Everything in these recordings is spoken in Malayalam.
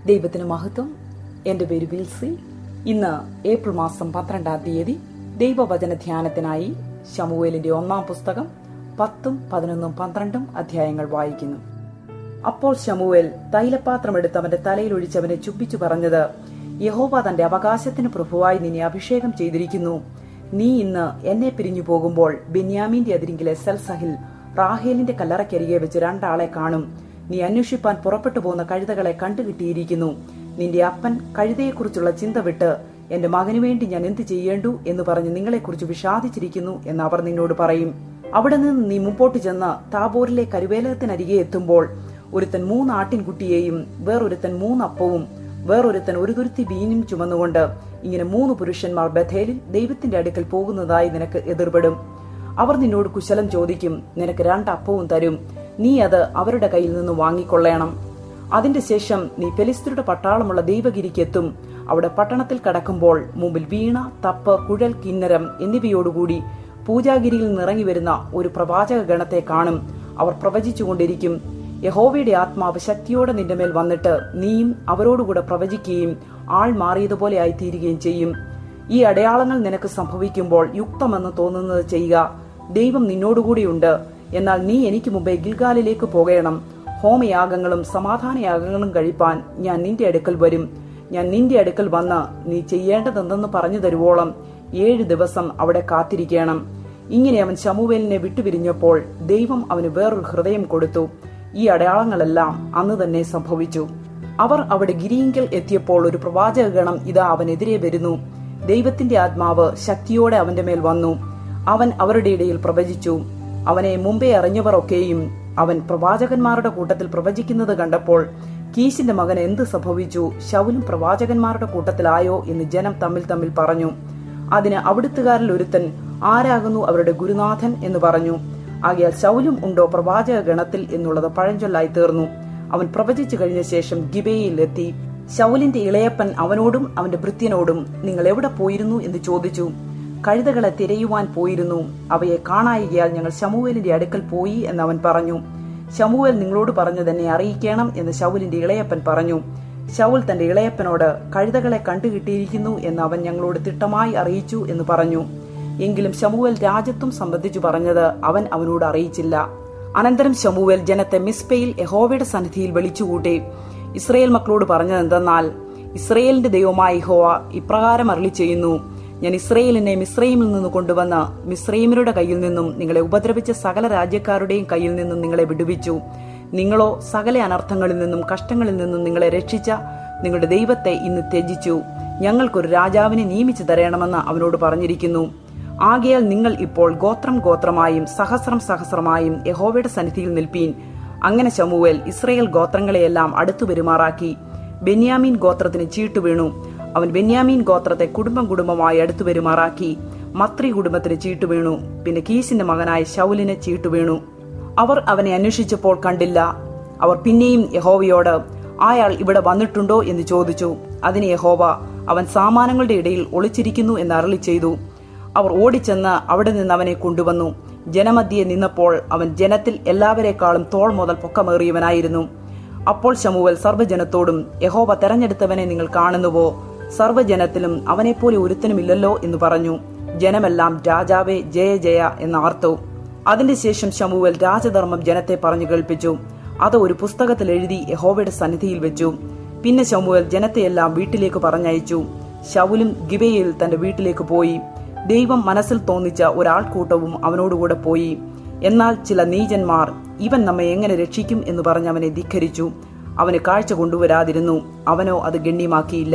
ദൈവത്തിന് മഹത്വം എന്റെ പേര് വിൽസി ഇന്ന് ഏപ്രിൽ മാസം പന്ത്രണ്ടാം തീയതി ദൈവവചന ധ്യാനത്തിനായി ശമുവേലിന്റെ ഒന്നാം പുസ്തകം പത്തും പതിനൊന്നും പന്ത്രണ്ടും അധ്യായങ്ങൾ വായിക്കുന്നു അപ്പോൾ ശമുവേൽ തൈലപാത്രം എടുത്ത് അവന്റെ തലയിൽ ഒഴിച്ചവനെ ചുപ്പിച്ചു പറഞ്ഞത് യഹോവ തന്റെ അവകാശത്തിന് പ്രഭുവായി നിന്നെ അഭിഷേകം ചെയ്തിരിക്കുന്നു നീ ഇന്ന് എന്നെ പിരിഞ്ഞു പോകുമ്പോൾ ബെന്യാമീന്റെ അതിരിങ്കിലെ സെൽസഹിൽ റാഹേലിന്റെ കല്ലറക്കരികെ വെച്ച് രണ്ടാളെ കാണും നീ അന്വേഷിപ്പാൻ പുറപ്പെട്ടു പോകുന്ന കഴുതകളെ കണ്ടുകിട്ടിയിരിക്കുന്നു നിന്റെ അപ്പൻ കഴുതയെക്കുറിച്ചുള്ള ചിന്ത വിട്ട് എന്റെ മകനു വേണ്ടി ഞാൻ എന്ത് ചെയ്യേണ്ടു എന്ന് പറഞ്ഞ് നിങ്ങളെക്കുറിച്ച് വിഷാദിച്ചിരിക്കുന്നു എന്ന് അവർ നിന്നോട് പറയും അവിടെ നിന്ന് നീ മുമ്പോട്ട് ചെന്ന് താബോറിലെ കരുവേലകത്തിനരികെ എത്തുമ്പോൾ ഒരുത്തൻ മൂന്ന് ആട്ടിൻകുട്ടിയെയും വേറൊരുത്തൻ മൂന്നപ്പവും വേറൊരുത്തൻ ഒരു തുരുത്തി വീഞ്ഞും ചുമന്നുകൊണ്ട് ഇങ്ങനെ മൂന്ന് പുരുഷന്മാർ ബഥേലിൽ ദൈവത്തിന്റെ അടുക്കൽ പോകുന്നതായി നിനക്ക് എതിർപ്പെടും അവർ നിന്നോട് കുശലം ചോദിക്കും നിനക്ക് രണ്ടപ്പവും തരും നീ അത് അവരുടെ കയ്യിൽ നിന്ന് വാങ്ങിക്കൊള്ളേണം അതിന്റെ ശേഷം നീ ഫെലിസ്തരുടെ പട്ടാളമുള്ള ദൈവഗിരിക്കെത്തും അവിടെ പട്ടണത്തിൽ കടക്കുമ്പോൾ മുമ്പിൽ വീണ തപ്പ് കുഴൽ കിന്നരം എന്നിവയോടുകൂടി പൂജാഗിരിയിൽ നിറങ്ങി വരുന്ന ഒരു പ്രവാചക ഗണത്തെ കാണും അവർ പ്രവചിച്ചുകൊണ്ടിരിക്കും യഹോവയുടെ ആത്മാവ് ശക്തിയോടെ നിന്റെ മേൽ വന്നിട്ട് നീയും അവരോടുകൂടെ പ്രവചിക്കുകയും ആൾ മാറിയതുപോലെ ആയിത്തീരുകയും ചെയ്യും ഈ അടയാളങ്ങൾ നിനക്ക് സംഭവിക്കുമ്പോൾ യുക്തമെന്ന് തോന്നുന്നത് ചെയ്യുക ദൈവം നിന്നോടുകൂടിയുണ്ട് എന്നാൽ നീ എനിക്ക് മുമ്പേ ഗിൽഗാലിലേക്ക് പോകണം ഹോമയാഗങ്ങളും സമാധാനയാഗങ്ങളും കഴിപ്പാൻ ഞാൻ നിന്റെ അടുക്കൽ വരും ഞാൻ നിന്റെ അടുക്കൽ വന്ന് നീ ചെയ്യേണ്ടതെന്തെന്ന് പറഞ്ഞു തരുവോളം ഏഴ് ദിവസം അവിടെ കാത്തിരിക്കണം ഇങ്ങനെ അവൻ ശമുവേലിനെ വിട്ടുപിരിഞ്ഞപ്പോൾ ദൈവം അവന് വേറൊരു ഹൃദയം കൊടുത്തു ഈ അടയാളങ്ങളെല്ലാം അന്ന് തന്നെ സംഭവിച്ചു അവർ അവിടെ ഗിരിയിങ്കൽ എത്തിയപ്പോൾ ഒരു പ്രവാചകഗണം ഇതാ അവനെതിരെ വരുന്നു ദൈവത്തിന്റെ ആത്മാവ് ശക്തിയോടെ അവന്റെ മേൽ വന്നു അവൻ അവരുടെ ഇടയിൽ പ്രവചിച്ചു അവനെ മുമ്പേ അറിഞ്ഞവർ ഒക്കെയും അവൻ പ്രവാചകന്മാരുടെ കൂട്ടത്തിൽ പ്രവചിക്കുന്നത് കണ്ടപ്പോൾ കീശിന്റെ മകൻ എന്ത് സംഭവിച്ചു ശൗലും പ്രവാചകന്മാരുടെ കൂട്ടത്തിലായോ എന്ന് ജനം തമ്മിൽ തമ്മിൽ പറഞ്ഞു അതിന് അവിടുത്തുകാരിൽ ഒരുത്തൻ ആരാകുന്നു അവരുടെ ഗുരുനാഥൻ എന്ന് പറഞ്ഞു ആകയാൽ ശൗലും ഉണ്ടോ പ്രവാചക ഗണത്തിൽ എന്നുള്ളത് പഴഞ്ചൊല്ലായി തീർന്നു അവൻ പ്രവചിച്ചു കഴിഞ്ഞ ശേഷം ഗിബയിൽ എത്തി ശൗലിന്റെ ഇളയപ്പൻ അവനോടും അവന്റെ ഭൃത്യനോടും നിങ്ങൾ എവിടെ പോയിരുന്നു എന്ന് ചോദിച്ചു കഴുതകളെ തിരയുവാൻ പോയിരുന്നു അവയെ കാണായികയാൽ ഞങ്ങൾ ശമുവേലിന്റെ അടുക്കൽ പോയി എന്ന് അവൻ പറഞ്ഞു ശമുവേൽ നിങ്ങളോട് പറഞ്ഞു തന്നെ അറിയിക്കണം എന്ന് ശൗലിന്റെ ഇളയപ്പൻ പറഞ്ഞു ശൗൽ തന്റെ ഇളയപ്പനോട് കഴുതകളെ കണ്ടുകിട്ടിയിരിക്കുന്നു എന്ന് അവൻ ഞങ്ങളോട് തിട്ടമായി അറിയിച്ചു എന്ന് പറഞ്ഞു എങ്കിലും ശമുവേൽ രാജ്യത്വം സംബന്ധിച്ചു പറഞ്ഞത് അവൻ അവനോട് അറിയിച്ചില്ല അനന്തരം ശമുവേൽ ജനത്തെ മിസ്പയിൽ യഹോവയുടെ സന്നിധിയിൽ വിളിച്ചുകൂട്ടി ഇസ്രയേൽ മക്കളോട് പറഞ്ഞതെന്തെന്നാൽ ഇസ്രയേലിന്റെ ദൈവമായ യഹോവ ഇപ്രകാരം അരളി ചെയ്യുന്നു ഞാൻ ഇസ്രയേലിനെ മിസ്രൈമിൽ നിന്ന് കൊണ്ടുവന്ന് മിസ്രൈമിയുടെ കയ്യിൽ നിന്നും നിങ്ങളെ ഉപദ്രവിച്ച സകല രാജ്യക്കാരുടെയും കയ്യിൽ നിന്നും നിങ്ങളെ വിടുവിച്ചു നിങ്ങളോ സകല അനർത്ഥങ്ങളിൽ നിന്നും കഷ്ടങ്ങളിൽ നിന്നും നിങ്ങളെ രക്ഷിച്ച നിങ്ങളുടെ ദൈവത്തെ ഇന്ന് ത്യജിച്ചു ഞങ്ങൾക്കൊരു രാജാവിനെ നിയമിച്ചു തരണമെന്ന് അവനോട് പറഞ്ഞിരിക്കുന്നു ആകയാൽ നിങ്ങൾ ഇപ്പോൾ ഗോത്രം ഗോത്രമായും സഹസ്രം സഹസ്രമായും യഹോവയുടെ സന്നിധിയിൽ നിൽപ്പീൻ അങ്ങനെ ശമുവേൽ ഇസ്രയേൽ ഗോത്രങ്ങളെയെല്ലാം അടുത്തു പെരുമാറാക്കി ബെന്യാമീൻ ഗോത്രത്തിന് ചീട്ടു വീണു അവൻ ബെന്യാമീൻ ഗോത്രത്തെ കുടുംബം കുടുംബമായി അടുത്തു പെരുമാറാക്കി മത്രി കുടുംബത്തിന് ചീട്ടു വീണു പിന്നെ കീസിന്റെ മകനായ ശൗലിന് ചീട്ടു വീണു അവർ അവനെ അന്വേഷിച്ചപ്പോൾ കണ്ടില്ല അവർ പിന്നെയും യഹോവയോട് അയാൾ ഇവിടെ വന്നിട്ടുണ്ടോ എന്ന് ചോദിച്ചു അതിന് യഹോവ അവൻ സാമാനങ്ങളുടെ ഇടയിൽ ഒളിച്ചിരിക്കുന്നു എന്ന് അരളി ചെയ്തു അവർ ഓടിച്ചെന്ന് അവിടെ നിന്ന് അവനെ കൊണ്ടുവന്നു ജനമധ്യെ നിന്നപ്പോൾ അവൻ ജനത്തിൽ എല്ലാവരെക്കാളും തോൾ മുതൽ പൊക്കമേറിയവനായിരുന്നു അപ്പോൾ ശമുവൽ സർവ്വജനത്തോടും യഹോവ തെരഞ്ഞെടുത്തവനെ നിങ്ങൾ കാണുന്നുവോ സർവ്വജനത്തിലും അവനെപ്പോലെ ഒരുത്തനുമില്ലല്ലോ എന്ന് പറഞ്ഞു ജനമെല്ലാം രാജാവേ ജയ ജയ എന്ന് ആർത്തു അതിന്റെ ശേഷം ശമുവൽ രാജധർമ്മം ജനത്തെ പറഞ്ഞു കേൾപ്പിച്ചു അത് ഒരു പുസ്തകത്തിൽ എഴുതി യഹോവയുടെ സന്നിധിയിൽ വെച്ചു പിന്നെ ശമുവൽ ജനത്തെയെല്ലാം വീട്ടിലേക്ക് പറഞ്ഞയച്ചു ശൗലും ഗിബയിൽ തന്റെ വീട്ടിലേക്ക് പോയി ദൈവം മനസ്സിൽ തോന്നിച്ച ഒരാൾക്കൂട്ടവും അവനോടുകൂടെ പോയി എന്നാൽ ചില നീചന്മാർ ഇവൻ നമ്മെ എങ്ങനെ രക്ഷിക്കും എന്ന് പറഞ്ഞ് അവനെ ധിഖരിച്ചു അവന് കാഴ്ച കൊണ്ടുവരാതിരുന്നു അവനോ അത് ഗണ്യമാക്കിയില്ല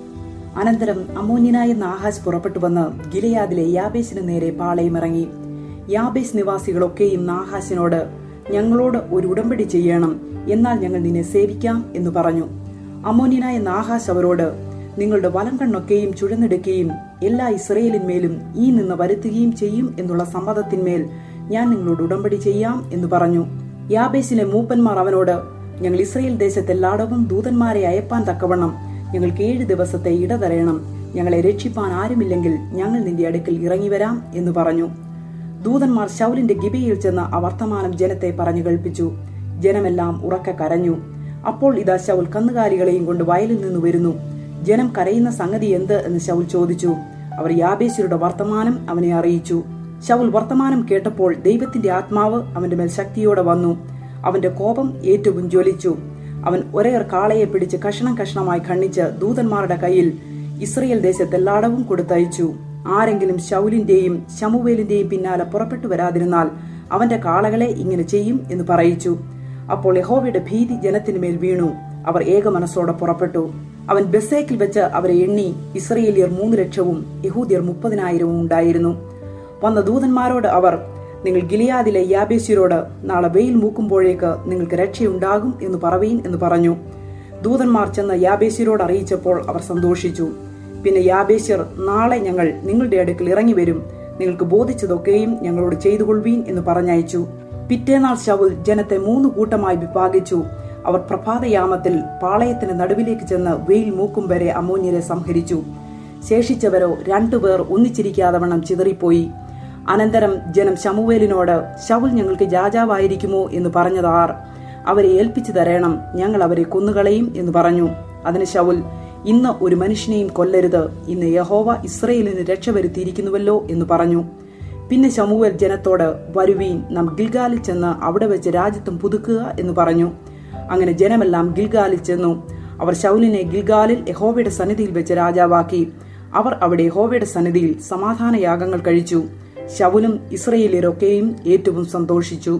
അനന്തരം അമോന്യനായ നാഹാസ് പുറപ്പെട്ടു വന്ന് ഗിലയാദിലെ യാബേസിന് നേരെ പാളയമിറങ്ങി യാബേസ് നിവാസികളൊക്കെയും നാഹാസിനോട് ഞങ്ങളോട് ഒരു ഉടമ്പടി ചെയ്യണം എന്നാൽ ഞങ്ങൾ നിന്നെ സേവിക്കാം എന്ന് പറഞ്ഞു അമോന്യനായ നാഹാസ് അവരോട് നിങ്ങളുടെ വലം കണ്ണൊക്കെയും ചുഴന്നെടുക്കുകയും എല്ലാ ഇസ്രയേലിന്മേലും ഈ നിന്ന് വരുത്തുകയും ചെയ്യും എന്നുള്ള സമ്മതത്തിന്മേൽ ഞാൻ നിങ്ങളോട് ഉടമ്പടി ചെയ്യാം എന്ന് പറഞ്ഞു യാബേസിലെ മൂപ്പന്മാർ അവനോട് ഞങ്ങൾ ഇസ്രയേൽ ദേശത്തെല്ലായിടവും ദൂതന്മാരെ അയപ്പാൻ തക്കവണ്ണം ഞങ്ങൾക്ക് ഏഴ് ദിവസത്തെ ഇടതരയണം ഞങ്ങളെ രക്ഷിപ്പാൻ ആരുമില്ലെങ്കിൽ ഞങ്ങൾ നിന്റെ അടുക്കൽ ഇറങ്ങി വരാം എന്ന് പറഞ്ഞു ദൂതന്മാർ ശൗലിന്റെ ഗിബയിൽ ചെന്ന് ആ വർത്തമാനം ജനത്തെ പറഞ്ഞു കേൾപ്പിച്ചു ജനമെല്ലാം ഉറക്കെ കരഞ്ഞു അപ്പോൾ ഇതാ ശൗൽ കന്നുകാലികളെയും കൊണ്ട് വയലിൽ നിന്ന് വരുന്നു ജനം കരയുന്ന സംഗതി എന്ത് എന്ന് ശൗൽ ചോദിച്ചു അവർ യാബേശ്വരുടെ വർത്തമാനം അവനെ അറിയിച്ചു ശൗൽ വർത്തമാനം കേട്ടപ്പോൾ ദൈവത്തിന്റെ ആത്മാവ് അവന്റെ മേൽ ശക്തിയോടെ വന്നു അവന്റെ കോപം ഏറ്റവും ജ്വലിച്ചു അവൻ ഒരേർ കാളയെ പിടിച്ച് കഷണം കഷണമായി ഖണ്ഡിച്ച് ദൂതന്മാരുടെ കയ്യിൽ ഇസ്രയേൽ ദേശത്തെല്ലായിടവും കൊടുത്തയച്ചു ആരെങ്കിലും ശൗലിന്റെയും ശമുവേലിന്റെയും പിന്നാലെ പുറപ്പെട്ടു വരാതിരുന്നാൽ അവന്റെ കാളകളെ ഇങ്ങനെ ചെയ്യും എന്ന് പറയിച്ചു അപ്പോൾ യഹോവയുടെ ഭീതി ജനത്തിനു മേൽ വീണു അവർ ഏകമനസ്സോടെ പുറപ്പെട്ടു അവൻ ബെസേക്കിൽ വെച്ച് അവരെ എണ്ണി ഇസ്രയേലിയർ മൂന്ന് ലക്ഷവും യഹൂദിയർ മുപ്പതിനായിരവും ഉണ്ടായിരുന്നു വന്ന ദൂതന്മാരോട് അവർ നിങ്ങൾ ഗിലിയാദിലെ യാബേശ്യരോട് നാളെ വെയിൽ മൂക്കുമ്പോഴേക്ക് നിങ്ങൾക്ക് രക്ഷയുണ്ടാകും എന്ന് പറവീൻ എന്ന് പറഞ്ഞു ദൂതന്മാർ ചെന്ന് യാബേശ്യരോട് അറിയിച്ചപ്പോൾ അവർ സന്തോഷിച്ചു പിന്നെ യാബേശ്യർ നാളെ ഞങ്ങൾ നിങ്ങളുടെ അടുക്കൽ ഇറങ്ങി വരും നിങ്ങൾക്ക് ബോധിച്ചതൊക്കെയും ഞങ്ങളോട് ചെയ്തുകൊള്ളുവീൻ എന്ന് പറഞ്ഞയച്ചു പിറ്റേനാൾ ശവുൽ ജനത്തെ മൂന്ന് കൂട്ടമായി വിഭാഗിച്ചു അവർ പ്രഭാതയാമത്തിൽ പാളയത്തിന് നടുവിലേക്ക് ചെന്ന് വെയിൽ മൂക്കും വരെ അമോന്യരെ സംഹരിച്ചു ശേഷിച്ചവരോ രണ്ടുപേർ ഒന്നിച്ചിരിക്കാതെ വണ്ണം ചിതറിപ്പോയി അനന്തരം ജനം ശമുവേലിനോട് ശവുൽ ഞങ്ങൾക്ക് രാജാവായിരിക്കുമോ എന്ന് പറഞ്ഞതാർ അവരെ ഏൽപ്പിച്ചു തരേണം ഞങ്ങൾ അവരെ കൊന്നുകളയും എന്ന് പറഞ്ഞു അതിന് ശവുൽ ഇന്ന് ഒരു മനുഷ്യനെയും കൊല്ലരുത് ഇന്ന് യഹോവ ഇസ്രയേലിന് രക്ഷ വരുത്തിയിരിക്കുന്നുവല്ലോ എന്ന് പറഞ്ഞു പിന്നെ ശമുവേൽ ജനത്തോട് വരുവീൻ നാം ഗിൽഗാലിൽ ചെന്ന് അവിടെ വെച്ച് രാജ്യത്വം പുതുക്കുക എന്ന് പറഞ്ഞു അങ്ങനെ ജനമെല്ലാം ഗിൽഗാലിൽ ചെന്നു അവർ ശൗലിനെ ഗിൽഗാലിൽ യഹോവയുടെ സന്നിധിയിൽ വെച്ച് രാജാവാക്കി അവർ അവിടെ യഹോവയുടെ സന്നിധിയിൽ സമാധാന യാഗങ്ങൾ കഴിച്ചു ശവുലും ഇസ്രയേലിയരൊക്കെയും ഏറ്റവും സന്തോഷിച്ചു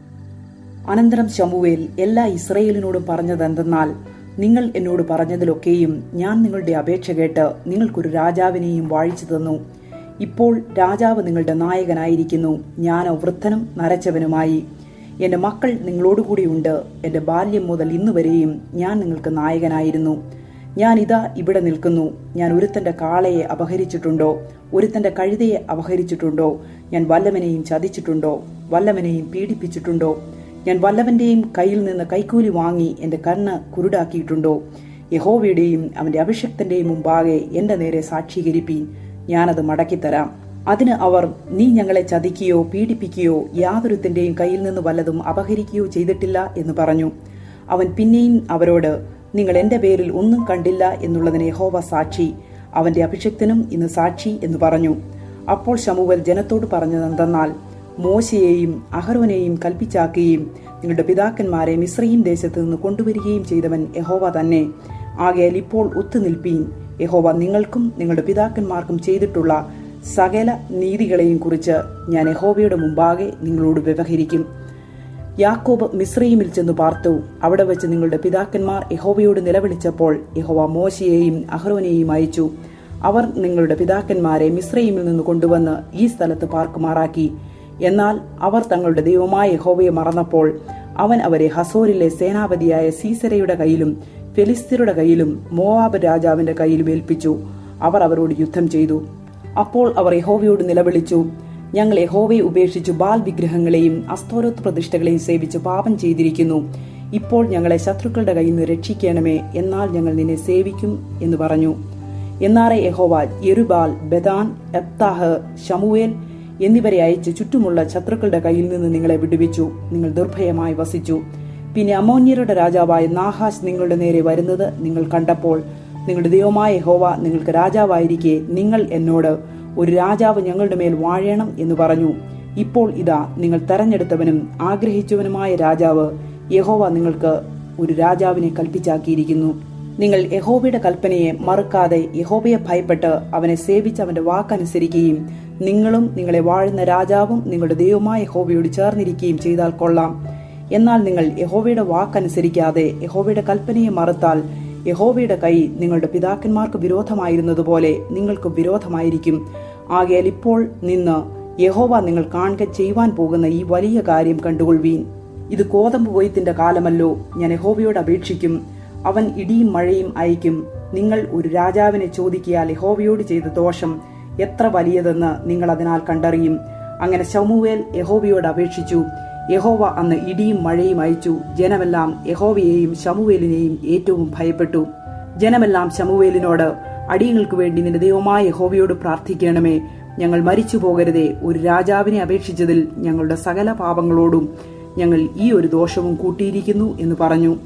അനന്തരം ശമുവേൽ എല്ലാ ഇസ്രയേലിനോടും പറഞ്ഞതെന്തെന്നാൽ നിങ്ങൾ എന്നോട് പറഞ്ഞതിലൊക്കെയും ഞാൻ നിങ്ങളുടെ അപേക്ഷ കേട്ട് നിങ്ങൾക്കൊരു രാജാവിനെയും വാഴിച്ചു തന്നു ഇപ്പോൾ രാജാവ് നിങ്ങളുടെ നായകനായിരിക്കുന്നു ഞാനോ വൃദ്ധനും നരച്ചവനുമായി എന്റെ മക്കൾ നിങ്ങളോടുകൂടിയുണ്ട് എന്റെ ബാല്യം മുതൽ ഇന്നുവരെയും ഞാൻ നിങ്ങൾക്ക് നായകനായിരുന്നു ഞാൻ ഇതാ ഇവിടെ നിൽക്കുന്നു ഞാൻ ഒരുത്തന്റെ കാളയെ അപഹരിച്ചിട്ടുണ്ടോ ഒരുത്തന്റെ കഴുതയെ അപഹരിച്ചിട്ടുണ്ടോ ഞാൻ വല്ലവനെയും ചതിച്ചിട്ടുണ്ടോ വല്ലവനെയും പീഡിപ്പിച്ചിട്ടുണ്ടോ ഞാൻ വല്ലവന്റെയും കയ്യിൽ നിന്ന് കൈക്കൂലി വാങ്ങി എന്റെ കണ്ണ് കുരുടാക്കിയിട്ടുണ്ടോ യഹോവയുടെയും അവന്റെ അഭിഷക്തന്റെയും മുമ്പാകെ എന്റെ നേരെ സാക്ഷീകരിപ്പീൻ ഞാനത് മടക്കിത്തരാം അതിന് അവർ നീ ഞങ്ങളെ ചതിക്കുകയോ പീഡിപ്പിക്കുകയോ യാതൊരുത്തിന്റെയും കയ്യിൽ നിന്ന് വല്ലതും അപഹരിക്കുകയോ ചെയ്തിട്ടില്ല എന്ന് പറഞ്ഞു അവൻ പിന്നെയും അവരോട് നിങ്ങൾ എന്റെ പേരിൽ ഒന്നും കണ്ടില്ല എന്നുള്ളതിന് യഹോവ സാക്ഷി അവന്റെ അഭിഷക്തനും ഇന്ന് സാക്ഷി എന്ന് പറഞ്ഞു അപ്പോൾ ശമുവൽ ജനത്തോട് പറഞ്ഞതെന്തെന്നാൽ മോശയെയും അഹരോനെയും കൽപ്പിച്ചാക്കുകയും നിങ്ങളുടെ പിതാക്കന്മാരെ മിശ്രയും ദേശത്ത് നിന്ന് കൊണ്ടുവരികയും ചെയ്തവൻ യഹോവ തന്നെ ആകയാൽ ഇപ്പോൾ ഒത്തുനിൽപ്പീൻ യഹോവ നിങ്ങൾക്കും നിങ്ങളുടെ പിതാക്കന്മാർക്കും ചെയ്തിട്ടുള്ള സകല നീതികളെയും കുറിച്ച് ഞാൻ യഹോവയുടെ മുമ്പാകെ നിങ്ങളോട് വ്യവഹരിക്കും യാക്കോബ് മിശ്രയിമിൽ ചെന്നു പാർത്തു അവിടെ വെച്ച് നിങ്ങളുടെ പിതാക്കന്മാർ യഹോവയോട് നിലവിളിച്ചപ്പോൾ യഹോവ മോശയെയും അഹ്റോനെയും അയച്ചു അവർ നിങ്ങളുടെ പിതാക്കന്മാരെ മിശ്രയിമിൽ നിന്ന് കൊണ്ടുവന്ന് ഈ സ്ഥലത്ത് പാർക്കുമാറാക്കി എന്നാൽ അവർ തങ്ങളുടെ ദൈവമായ യഹോവയെ മറന്നപ്പോൾ അവൻ അവരെ ഹസോരിലെ സേനാപതിയായ സീസരയുടെ കയ്യിലും ഫെലിസ്തീരുടെ കയ്യിലും മോവാബ് രാജാവിന്റെ കയ്യിലും ഏൽപ്പിച്ചു അവർ അവരോട് യുദ്ധം ചെയ്തു അപ്പോൾ അവർ യഹോവയോട് നിലവിളിച്ചു ഞങ്ങൾ യഹോവയെ ഉപേക്ഷിച്ചു ബാൽ വിഗ്രഹങ്ങളെയും അസ്തോരോത്ത് പ്രതിഷ്ഠകളെയും സേവിച്ച് പാപം ചെയ്തിരിക്കുന്നു ഇപ്പോൾ ഞങ്ങളെ ശത്രുക്കളുടെ കയ്യിൽ നിന്ന് രക്ഷിക്കണമേ എന്നാൽ ഞങ്ങൾ നിന്നെ സേവിക്കും എന്ന് പറഞ്ഞു എന്നാറെ യഹോവ യെരുബാൽ ബദാൻ എപ്താഹ് ഷമുവേൽ എന്നിവരെ അയച്ച് ചുറ്റുമുള്ള ശത്രുക്കളുടെ കയ്യിൽ നിന്ന് നിങ്ങളെ വിടുവിച്ചു നിങ്ങൾ ദുർഭയമായി വസിച്ചു പിന്നെ അമോന്യരുടെ രാജാവായ നാഹാസ് നിങ്ങളുടെ നേരെ വരുന്നത് നിങ്ങൾ കണ്ടപ്പോൾ നിങ്ങളുടെ ദൈവമായ യഹോവ നിങ്ങൾക്ക് രാജാവായിരിക്കെ നിങ്ങൾ എന്നോട് ഒരു രാജാവ് ഞങ്ങളുടെ മേൽ വാഴണം എന്ന് പറഞ്ഞു ഇപ്പോൾ ഇതാ നിങ്ങൾ തെരഞ്ഞെടുത്തവനും ആഗ്രഹിച്ചവനുമായ രാജാവ് യഹോവ നിങ്ങൾക്ക് ഒരു രാജാവിനെ കൽപ്പിച്ചാക്കിയിരിക്കുന്നു നിങ്ങൾ യഹോവയുടെ കൽപ്പനയെ മറുക്കാതെ യഹോവയെ ഭയപ്പെട്ട് അവനെ സേവിച്ച് അവന്റെ വാക്കനുസരിക്കുകയും നിങ്ങളും നിങ്ങളെ വാഴുന്ന രാജാവും നിങ്ങളുടെ ദൈവമായ യഹോവയോട് ചേർന്നിരിക്കുകയും ചെയ്താൽ കൊള്ളാം എന്നാൽ നിങ്ങൾ യഹോവയുടെ വാക്കനുസരിക്കാതെ യഹോവയുടെ കൽപ്പനയെ മറുത്താൽ യഹോവയുടെ കൈ നിങ്ങളുടെ പിതാക്കന്മാർക്ക് വിരോധമായിരുന്നതുപോലെ നിങ്ങൾക്ക് വിരോധമായിരിക്കും ആകയാൽ ഇപ്പോൾ നിന്ന് യഹോവ നിങ്ങൾ കാണുക ചെയ്യുവാൻ പോകുന്ന ഈ വലിയ കാര്യം കണ്ടുകൊള്ളുവീൻ ഇത് കോതമ്പ് കൊയ്ത്തിന്റെ കാലമല്ലോ ഞാൻ യഹോവയോട് അപേക്ഷിക്കും അവൻ ഇടിയും മഴയും അയക്കും നിങ്ങൾ ഒരു രാജാവിനെ ചോദിക്കിയാൽ യഹോവയോട് ചെയ്ത ദോഷം എത്ര വലിയതെന്ന് നിങ്ങൾ അതിനാൽ കണ്ടറിയും അങ്ങനെ ശമുവേൽ യഹോവയോട് അപേക്ഷിച്ചു യഹോവ അന്ന് ഇടിയും മഴയും അയച്ചു ജനമെല്ലാം യഹോവയെയും ശമുവേലിനെയും ഏറ്റവും ഭയപ്പെട്ടു ജനമെല്ലാം ശമുവേലിനോട് അടിയങ്ങൾക്ക് വേണ്ടി നിന്റെ ദൈവമായ യഹോവയോട് പ്രാർത്ഥിക്കണമേ ഞങ്ങൾ മരിച്ചു പോകരുതേ ഒരു രാജാവിനെ അപേക്ഷിച്ചതിൽ ഞങ്ങളുടെ സകല പാപങ്ങളോടും ഞങ്ങൾ ഈ ഒരു ദോഷവും കൂട്ടിയിരിക്കുന്നു എന്ന് പറഞ്ഞു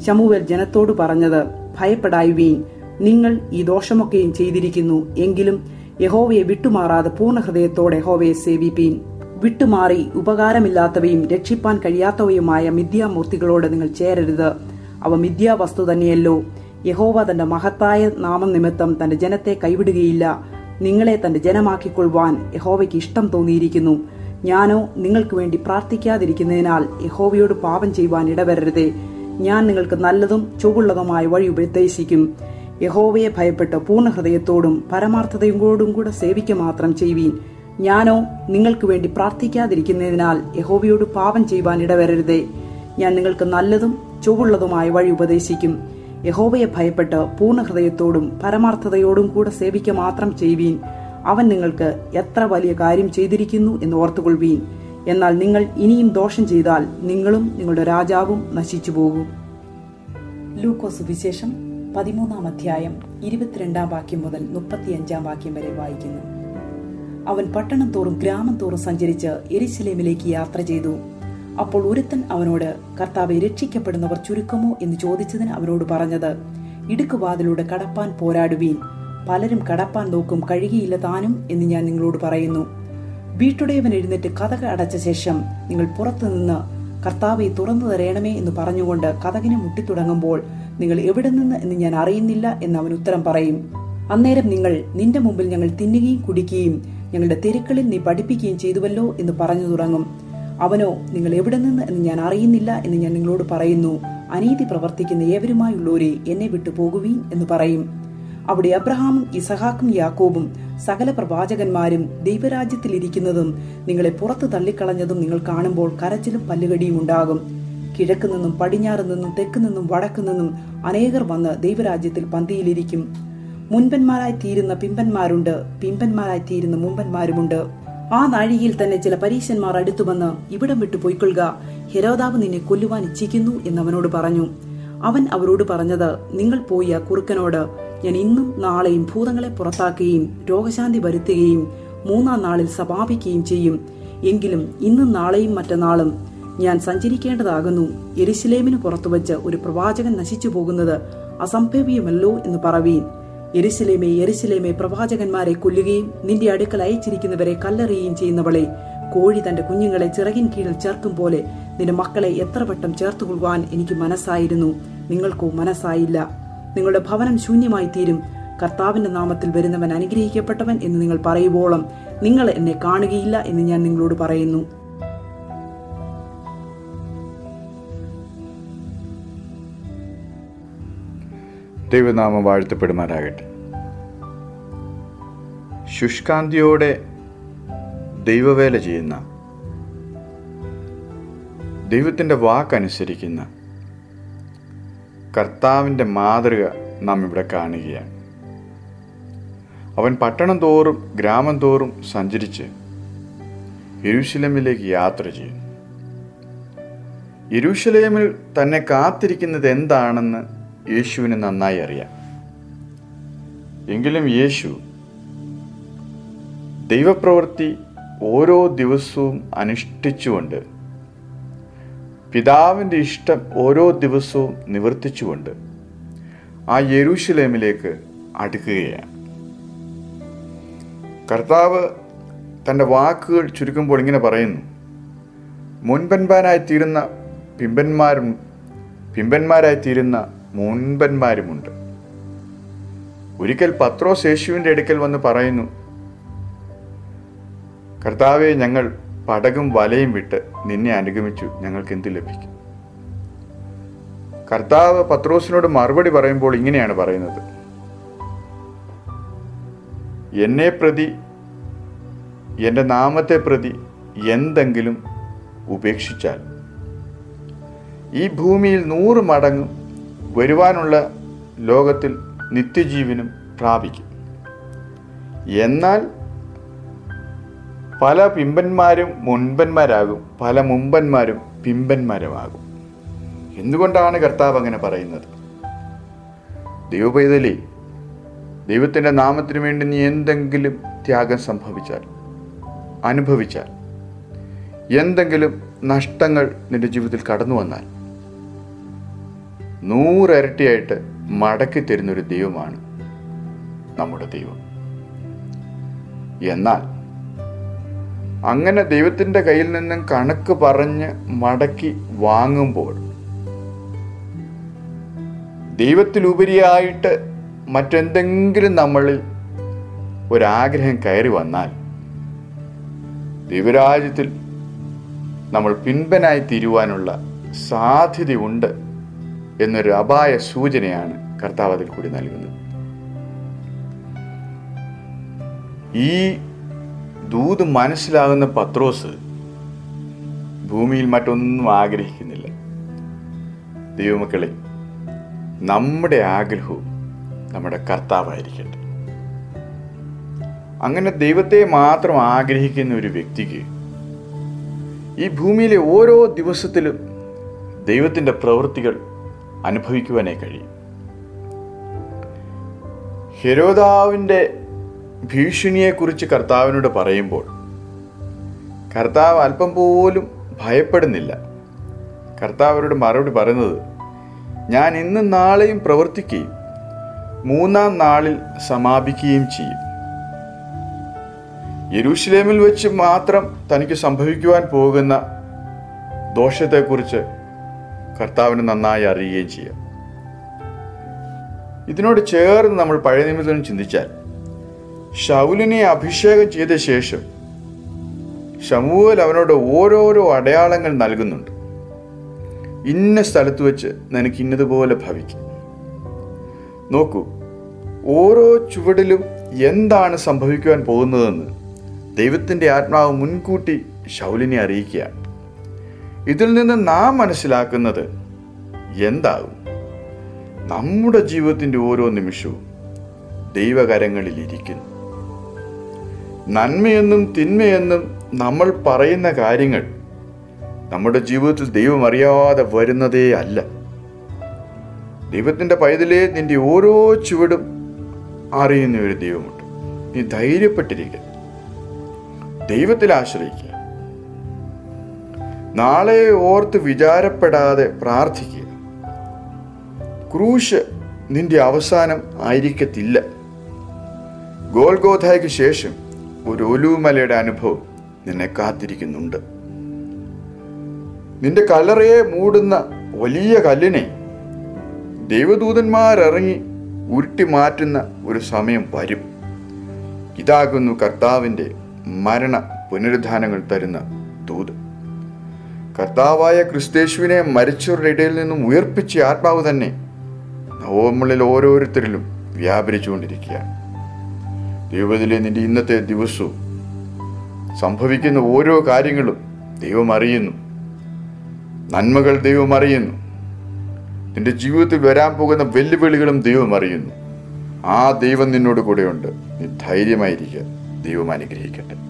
ശമുവേൽ ജനത്തോട് പറഞ്ഞത് ഭയപ്പെടായുവീൻ നിങ്ങൾ ഈ ദോഷമൊക്കെയും ചെയ്തിരിക്കുന്നു എങ്കിലും യഹോവയെ വിട്ടുമാറാതെ പൂർണ്ണ ഹൃദയത്തോടെ യഹോവയെ സേവിപ്പീൻ വിട്ടുമാറി ഉപകാരമില്ലാത്തവയും രക്ഷിപ്പാൻ കഴിയാത്തവയുമായ മിഥ്യാമൂർത്തികളോട് നിങ്ങൾ ചേരരുത് അവ മിഥ്യാവസ്തു തന്നെയല്ലോ യഹോവ തന്റെ മഹത്തായ നാമം നിമിത്തം തന്റെ ജനത്തെ കൈവിടുകയില്ല നിങ്ങളെ തന്റെ ജനമാക്കിക്കൊള്ളുവാൻ യഹോവയ്ക്ക് ഇഷ്ടം തോന്നിയിരിക്കുന്നു ഞാനോ നിങ്ങൾക്ക് വേണ്ടി പ്രാർത്ഥിക്കാതിരിക്കുന്നതിനാൽ യഹോവയോട് പാപം ചെയ്യുവാൻ ഇടവരരുതേ ഞാൻ നിങ്ങൾക്ക് നല്ലതും ചൊവ്വുള്ളതുമായ വഴി ഉപദേശിക്കും യഹോവയെ ഭയപ്പെട്ട് പൂർണ്ണ ഹൃദയത്തോടും പരമാർത്ഥതയോടും കൂടെ സേവിക്ക മാത്രം ചെയ്യുവീൻ ഞാനോ നിങ്ങൾക്ക് വേണ്ടി പ്രാർത്ഥിക്കാതിരിക്കുന്നതിനാൽ യഹോവയോട് പാപം ചെയ്യുവാൻ ഇടവരരുതേ ഞാൻ നിങ്ങൾക്ക് നല്ലതും ചൊവ്വുള്ളതുമായ വഴി ഉപദേശിക്കും യഹോവയെ ഭയപ്പെട്ട് പൂർണ്ണ ഹൃദയത്തോടും പരമാർത്ഥതയോടും കൂടെ സേവിക്ക മാത്രം ചെയ്യുവീൻ അവൻ നിങ്ങൾക്ക് എത്ര വലിയ കാര്യം ചെയ്തിരിക്കുന്നു എന്ന് ഓർത്തുകൊള്ളുവീൻ എന്നാൽ നിങ്ങൾ ഇനിയും ദോഷം ചെയ്താൽ നിങ്ങളും നിങ്ങളുടെ രാജാവും നശിച്ചു പോകും ലൂക്കോസ് വിശേഷം പതിമൂന്നാം അധ്യായം ഇരുപത്തിരണ്ടാം വാക്യം മുതൽ മുപ്പത്തിയഞ്ചാം വാക്യം വരെ വായിക്കുന്നു അവൻ പട്ടണം തോറും ഗ്രാമം തോറും സഞ്ചരിച്ച് എരിശിലേമിലേക്ക് യാത്ര ചെയ്തു അപ്പോൾ ഒരുത്തൻ അവനോട് കർത്താവെ രക്ഷിക്കപ്പെടുന്നവർ ചുരുക്കമോ എന്ന് ചോദിച്ചതിന് അവനോട് പറഞ്ഞത് ഇടുക്കുവാതിലൂടെ കടപ്പാൻ പോരാടുവീൻ പലരും കടപ്പാൻ നോക്കും കഴിയുകയില്ല താനും എന്ന് ഞാൻ നിങ്ങളോട് പറയുന്നു വീട്ടുടയവൻ എഴുന്നേറ്റ് കഥക അടച്ച ശേഷം നിങ്ങൾ പുറത്തുനിന്ന് കർത്താവെ തുറന്നു തരയണമേ എന്ന് പറഞ്ഞുകൊണ്ട് കഥകിനെ മുട്ടിത്തുടങ്ങുമ്പോൾ നിങ്ങൾ എവിടെ നിന്ന് എന്ന് ഞാൻ അറിയുന്നില്ല എന്ന് അവൻ ഉത്തരം പറയും അന്നേരം നിങ്ങൾ നിന്റെ മുമ്പിൽ ഞങ്ങൾ തിന്നുകയും കുടിക്കുകയും ഞങ്ങളുടെ തെരുക്കളിൽ നീ പഠിപ്പിക്കുകയും ചെയ്തുവല്ലോ എന്ന് പറഞ്ഞു തുടങ്ങും അവനോ നിങ്ങൾ എവിടെ നിന്ന് എന്ന് ഞാൻ അറിയുന്നില്ല എന്ന് ഞാൻ നിങ്ങളോട് പറയുന്നു അനീതി പ്രവർത്തിക്കുന്ന ഏവരുമായുള്ളവരെ എന്നെ വിട്ടു പോകുവീൻ എന്ന് പറയും അവിടെ അബ്രഹാമും ഇസഹാക്കും യാക്കോബും സകല പ്രവാചകന്മാരും ദൈവരാജ്യത്തിൽ ഇരിക്കുന്നതും നിങ്ങളെ പുറത്തു തള്ളിക്കളഞ്ഞതും നിങ്ങൾ കാണുമ്പോൾ കരച്ചിലും പല്ലുകടിയും ഉണ്ടാകും കിഴക്ക് നിന്നും പടിഞ്ഞാറ് നിന്നും തെക്ക് നിന്നും വടക്കു നിന്നും അനേകർ വന്ന് ദൈവരാജ്യത്തിൽ പന്തിയിലിരിക്കും മുൻപന്മാരായി തീരുന്ന പിമ്പന്മാരുണ്ട് പിമ്പന്മാരായി തീരുന്ന മുമ്പന്മാരുമുണ്ട് ആ നാഴികയിൽ തന്നെ ചില പരീശന്മാർ അടുത്തു വന്ന് ഇവിടം വിട്ടു പോയിക്കൊള്ളുക ഹെരോദാവ് നിന്നെ കൊല്ലുവാൻ ഇച്ഛിക്കുന്നു എന്നവനോട് പറഞ്ഞു അവൻ അവരോട് പറഞ്ഞത് നിങ്ങൾ പോയി ആ കുറുക്കനോട് ഞാൻ ഇന്നും നാളെയും ഭൂതങ്ങളെ പുറത്താക്കുകയും രോഗശാന്തി വരുത്തുകയും മൂന്നാം നാളിൽ സമാപിക്കുകയും ചെയ്യും എങ്കിലും ഇന്നും നാളെയും മറ്റന്നാളും ഞാൻ സഞ്ചരിക്കേണ്ടതാകുന്നു എരിശിലേമിന് പുറത്തുവച്ച് ഒരു പ്രവാചകൻ നശിച്ചു പോകുന്നത് അസംഭവ്യമല്ലോ എന്ന് പറവീൻ എരിശിലേമേ എരിശിലേമേ പ്രവാചകന്മാരെ കൊല്ലുകയും നിന്റെ അടുക്കൽ അയച്ചിരിക്കുന്നവരെ കല്ലെറിയുകയും ചെയ്യുന്നവളെ കോഴി തന്റെ കുഞ്ഞുങ്ങളെ ചിറകിൻ കീഴിൽ ചേർക്കും പോലെ നിന്റെ മക്കളെ എത്ര വട്ടം ചേർത്തുകൊള്ളുവാൻ എനിക്ക് മനസ്സായിരുന്നു നിങ്ങൾക്കോ മനസ്സായില്ല നിങ്ങളുടെ ഭവനം ശൂന്യമായി തീരും കർത്താവിന്റെ നാമത്തിൽ വരുന്നവൻ അനുഗ്രഹിക്കപ്പെട്ടവൻ എന്ന് നിങ്ങൾ പറയുവോളം നിങ്ങൾ എന്നെ കാണുകയില്ല എന്ന് ഞാൻ നിങ്ങളോട് പറയുന്നു ദൈവനാമം വാഴ്ത്തപ്പെടുമാറാകട്ടെ ശുഷ്കാന്തിയോടെ ദൈവവേല ചെയ്യുന്ന ദൈവത്തിൻ്റെ വാക്കനുസരിക്കുന്ന കർത്താവിൻ്റെ മാതൃക നാം ഇവിടെ കാണുകയാണ് അവൻ പട്ടണം തോറും ഗ്രാമം തോറും സഞ്ചരിച്ച് യെരൂശലേമിലേക്ക് യാത്ര ചെയ്യുന്നു യെരൂശലേമിൽ തന്നെ കാത്തിരിക്കുന്നത് എന്താണെന്ന് യേശുവിന് നന്നായി അറിയാം എങ്കിലും യേശു ദൈവപ്രവൃത്തി ഓരോ ദിവസവും അനുഷ്ഠിച്ചുകൊണ്ട് പിതാവിൻ്റെ ഇഷ്ടം ഓരോ ദിവസവും നിവർത്തിച്ചുകൊണ്ട് ആ യെരൂശലേമിലേക്ക് അടുക്കുകയാണ് കർത്താവ് തൻ്റെ വാക്കുകൾ ചുരുക്കുമ്പോൾ ഇങ്ങനെ പറയുന്നു മുൻപന്മാരായി തീരുന്ന പിമ്പന്മാരും പിമ്പന്മാരായി തീരുന്ന മുൻപന്മാരുമുണ്ട് ഒരിക്കൽ പത്രോസ് യേശുവിൻ്റെ അടുക്കൽ വന്ന് പറയുന്നു കർത്താവെ ഞങ്ങൾ പടകും വലയും വിട്ട് നിന്നെ അനുഗമിച്ചു ഞങ്ങൾക്ക് എന്ത് ലഭിക്കും കർത്താവ് പത്രോസിനോട് മറുപടി പറയുമ്പോൾ ഇങ്ങനെയാണ് പറയുന്നത് എന്നെ പ്രതി എൻ്റെ നാമത്തെ പ്രതി എന്തെങ്കിലും ഉപേക്ഷിച്ചാൽ ഈ ഭൂമിയിൽ നൂറ് മടങ്ങ് വരുവാനുള്ള ലോകത്തിൽ നിത്യജീവനും പ്രാപിക്കും എന്നാൽ പല പിമ്പന്മാരും മുൻപന്മാരാകും പല മുമ്പന്മാരും പിമ്പന്മാരുമാകും എന്തുകൊണ്ടാണ് കർത്താവ് അങ്ങനെ പറയുന്നത് ദൈവപൈതലി ദൈവത്തിൻ്റെ നാമത്തിന് വേണ്ടി നീ എന്തെങ്കിലും ത്യാഗം സംഭവിച്ചാൽ അനുഭവിച്ചാൽ എന്തെങ്കിലും നഷ്ടങ്ങൾ നിന്റെ ജീവിതത്തിൽ കടന്നു വന്നാൽ നൂറരട്ടിയായിട്ട് മടക്കി തരുന്നൊരു ദൈവമാണ് നമ്മുടെ ദൈവം എന്നാൽ അങ്ങനെ ദൈവത്തിൻ്റെ കയ്യിൽ നിന്നും കണക്ക് പറഞ്ഞ് മടക്കി വാങ്ങുമ്പോൾ ദൈവത്തിലുപരിയായിട്ട് മറ്റെന്തെങ്കിലും നമ്മളിൽ ഒരാഗ്രഹം കയറി വന്നാൽ ദൈവരാജ്യത്തിൽ നമ്മൾ പിൻപനായി തീരുവാനുള്ള സാധ്യതയുണ്ട് എന്നൊരു അപായ സൂചനയാണ് കർത്താവ് അതിൽ കൂടി നൽകുന്നത് ഈ ദൂത് മനസ്സിലാകുന്ന പത്രോസ് ഭൂമിയിൽ മറ്റൊന്നും ആഗ്രഹിക്കുന്നില്ല ദൈവമക്കളെ നമ്മുടെ ആഗ്രഹവും നമ്മുടെ കർത്താവായിരിക്കട്ടെ അങ്ങനെ ദൈവത്തെ മാത്രം ആഗ്രഹിക്കുന്ന ഒരു വ്യക്തിക്ക് ഈ ഭൂമിയിലെ ഓരോ ദിവസത്തിലും ദൈവത്തിൻ്റെ പ്രവൃത്തികൾ അനുഭവിക്കുവാനേ കഴിയും ഹെരോദാവിൻ്റെ ഭീഷണിയെക്കുറിച്ച് കർത്താവിനോട് പറയുമ്പോൾ കർത്താവ് അല്പം പോലും ഭയപ്പെടുന്നില്ല കർത്താവരോട് മറുപടി പറയുന്നത് ഞാൻ ഇന്നും നാളെയും പ്രവർത്തിക്കുകയും മൂന്നാം നാളിൽ സമാപിക്കുകയും ചെയ്യും യെരൂഷലേമിൽ വെച്ച് മാത്രം തനിക്ക് സംഭവിക്കുവാൻ പോകുന്ന ദോഷത്തെക്കുറിച്ച് കർത്താവിന് നന്നായി അറിയുകയും ചെയ്യാം ഇതിനോട് ചേർന്ന് നമ്മൾ പഴയ നിമിത്തം ചിന്തിച്ചാൽ ഷൗലിനെ അഭിഷേകം ചെയ്ത ശേഷം ഷമുവൽ അവനോട് ഓരോരോ അടയാളങ്ങൾ നൽകുന്നുണ്ട് ഇന്ന സ്ഥലത്ത് വെച്ച് നിനക്ക് ഇന്നതുപോലെ ഭവിക്കും നോക്കൂ ഓരോ ചുവടിലും എന്താണ് സംഭവിക്കുവാൻ പോകുന്നതെന്ന് ദൈവത്തിൻ്റെ ആത്മാവ് മുൻകൂട്ടി ശൗലിനെ അറിയിക്കുകയാണ് ഇതിൽ നിന്ന് നാം മനസ്സിലാക്കുന്നത് എന്താകും നമ്മുടെ ജീവിതത്തിൻ്റെ ഓരോ നിമിഷവും ദൈവകരങ്ങളിൽ ഇരിക്കുന്നു നന്മയെന്നും തിന്മയെന്നും നമ്മൾ പറയുന്ന കാര്യങ്ങൾ നമ്മുടെ ജീവിതത്തിൽ ദൈവം അറിയാതെ വരുന്നതേ അല്ല ദൈവത്തിൻ്റെ പൈതലേ നിന്റെ ഓരോ ചുവടും അറിയുന്ന ഒരു ദൈവമുണ്ട് നീ ധൈര്യപ്പെട്ടിരിക്കുക ദൈവത്തിൽ ആശ്രയിക്കുക നാളെ ഓർത്ത് വിചാരപ്പെടാതെ പ്രാർത്ഥിക്കുക ക്രൂശ് നിന്റെ അവസാനം ആയിരിക്കത്തില്ല ഗോൽഗോധായ്ക്ക് ശേഷം ഒരു ഒലുമലയുടെ അനുഭവം നിന്നെ കാത്തിരിക്കുന്നുണ്ട് നിന്റെ കല്ലറയെ മൂടുന്ന വലിയ കല്ലിനെ ദൈവദൂതന്മാരിറങ്ങി ഉരുട്ടി മാറ്റുന്ന ഒരു സമയം വരും ഇതാകുന്നു കർത്താവിൻ്റെ മരണ പുനരുദ്ധാനങ്ങൾ തരുന്ന ദൂത് കർത്താവായ ക്രിസ്തേശുവിനെ മരിച്ചവരുടെ ഇടയിൽ നിന്നും ഉയർപ്പിച്ച ആത്മാവ് തന്നെ നമ്മളിൽ ഓരോരുത്തരിലും വ്യാപരിച്ചുകൊണ്ടിരിക്കുകയാണ് ദൈവത്തിലെ നിന്റെ ഇന്നത്തെ ദിവസവും സംഭവിക്കുന്ന ഓരോ കാര്യങ്ങളും ദൈവം അറിയുന്നു നന്മകൾ ദൈവം അറിയുന്നു നിന്റെ ജീവിതത്തിൽ വരാൻ പോകുന്ന വെല്ലുവിളികളും ദൈവം അറിയുന്നു ആ ദൈവം നിന്നോട് കൂടെയുണ്ട് നീ ധൈര്യമായിരിക്കുക ദൈവം അനുഗ്രഹിക്കട്ടെ